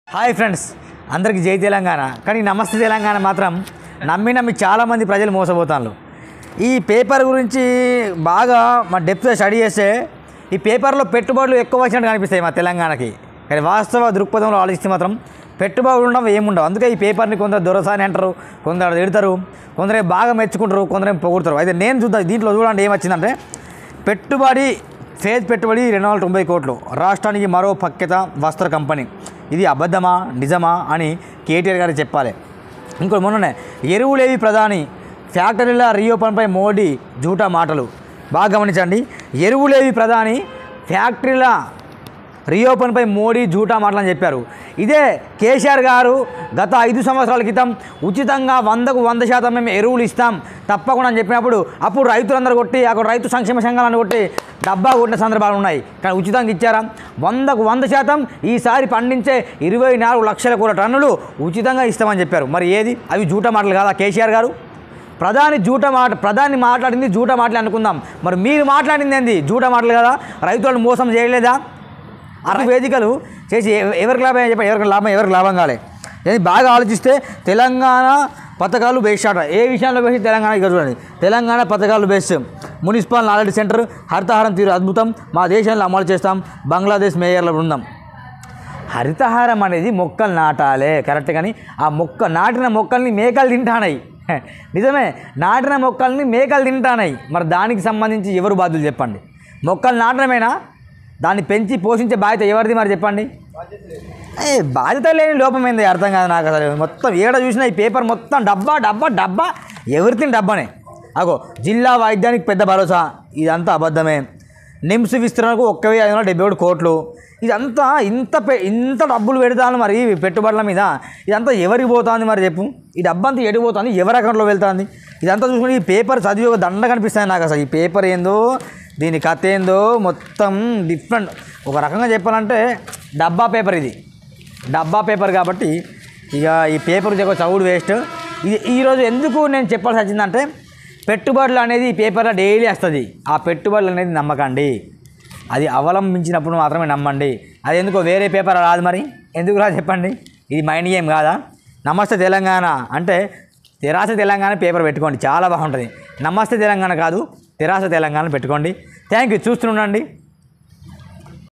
hi friends అందరికీ జై తెలంగాణ కానీ నమస్తే తెలంగాణ మాత్రం నమ్మి నమ్మి చాలామంది ప్రజలు మోసపోతారు ఈ పేపర్ గురించి బాగా మా డెప్త్ స్టడీ చేస్తే ఈ పేపర్లో పెట్టుబడులు ఎక్కువ వచ్చినట్టు కనిపిస్తాయి మా తెలంగాణకి కానీ వాస్తవ దృక్పథంలో ఆలోచిస్తే మాత్రం పెట్టుబడులు ఉండవు ఏముండవు అందుకే ఈ పేపర్ని కొందరు దొరసాని అంటారు కొందరు తిడతారు కొందరు బాగా మెచ్చుకుంటారు కొందరు పొగుడతారు అయితే నేను చూద్దాం దీంట్లో చూడండి ఏమొచ్చిందంటే పెట్టుబడి ఫేజ్ పెట్టుబడి రెండు వందల తొంభై కోట్లు రాష్ట్రానికి మరో పక్కెత వస్త్ర కంపెనీ ఇది అబద్ధమా నిజమా అని కేటీఆర్ గారు చెప్పాలి ఇంకో మొన్ననే ఎరువులేవి ప్రధాని ఫ్యాక్టరీల రీఓపెన్పై మోడీ జూటా మాటలు బాగా గమనించండి ఎరువులేవి ప్రధాని ఫ్యాక్టరీల రీఓపెన్పై మోడీ జూటా మాటలని చెప్పారు ఇదే కేసీఆర్ గారు గత ఐదు సంవత్సరాల క్రితం ఉచితంగా వందకు వంద శాతం మేము ఎరువులు ఇస్తాం తప్పకుండా అని చెప్పినప్పుడు అప్పుడు రైతులందరూ కొట్టి అక్కడ రైతు సంక్షేమ సంఘాలను కొట్టి డబ్బా కొట్టిన సందర్భాలు ఉన్నాయి కానీ ఉచితంగా ఇచ్చారా వందకు వంద శాతం ఈసారి పండించే ఇరవై నాలుగు లక్షల కోట్ల టన్నులు ఉచితంగా ఇస్తామని చెప్పారు మరి ఏది అవి జూటా మాటలు కాదా కేసీఆర్ గారు ప్రధాని జూట మాట ప్రధాని మాట్లాడింది జూట మాటలు అనుకుందాం మరి మీరు మాట్లాడింది ఏంది జూట మాటలు కదా రైతులను మోసం చేయలేదా అర వేదికలు చేసి ఎవ- ఎవరికి లాభం చెప్పి ఎవరికి లాభం ఎవరికి లాభం కాలే ఇది బాగా ఆలోచిస్తే తెలంగాణ పథకాలు బేస్ట్ ఆట ఏ విషయంలో బేసి తెలంగాణ ఇక్కడ చూడండి తెలంగాణ పథకాలు best municipal knowledge centre Harithaharam తీరు అద్భుతం మా దేశంలో అమలు చేస్తాం బంగ్లాదేశ్ మేయర్ల బృందం హరితహారం అనేది మొక్కలు నాటాలే కరెక్ట్ కానీ ఆ మొక్క నాటిన మొక్కల్ని మేకలు తింటానాయి నిజమే నాటిన మొక్కల్ని మేకలు తింటానాయి మరి దానికి సంబంధించి ఎవరు బాధ్యులు చెప్పండి మొక్కలు నాటడమేనా దాన్ని పెంచి పోషించే బాధ్యత ఎవరిది మరి చెప్పండి ఏ బాధ్యత లేని లోపం ఏంది అర్థం కాదు నాకు అసలు మొత్తం ఏడ చూసినా ఈ పేపర్ మొత్తం డబ్బా డబ్బా డబ్బా ఎవరితిని డబ్బానే అగో జిల్లా వైద్యానికి పెద్ద భరోసా ఇదంతా అబద్ధమే నిమ్స్ విస్తరణకు ఒక్క వెయ్యి ఐదు వందల డెబ్బై ఒకటి కోట్లు ఇదంతా ఇంత పె- ఇంత డబ్బులు పెడతాను మరి ఈ పెట్టుబడుల మీద ఇదంతా ఎవరికి పోతుంది మరి చెప్పు ఈ డబ్బంతా ఎటు పోతుంది ఎవరి అకౌంట్లో వెళ్తుంది ఇదంతా చూసుకుని ఈ పేపర్ చదివి ఒక దండ కనిపిస్తుంది నాకు అసలు ఈ పేపర్ ఏందో దీని కథ ఏందో మొత్తం డిఫరెంట్ ఒక రకంగా చెప్పాలంటే డబ్బా పేపర్ ఇది డబ్బా పేపర్ కాబట్టి ఇక ఈ పేపర్ ఒక చదువుడు వేస్ట్ ఇది ఈరోజు ఎందుకు నేను చెప్పాల్సి వచ్చిందంటే పెట్టుబడులు అనేది ఈ పేపర్లో డైలీ వస్తుంది ఆ పెట్టుబడులు అనేది నమ్మకండి అది అవలంబించినప్పుడు మాత్రమే నమ్మండి అది ఎందుకో వేరే పేపర్ రాదు మరి ఎందుకు రాదు చెప్పండి ఇది మైండ్ గేమ్ కాదా నమస్తే తెలంగాణ అంటే తెరాస తెలంగాణ పేపర్ పెట్టుకోండి చాలా బాగుంటుంది నమస్తే తెలంగాణ కాదు తెరాస తెలంగాణ పెట్టుకోండి థ్యాంక్ యూ చూస్తుండండి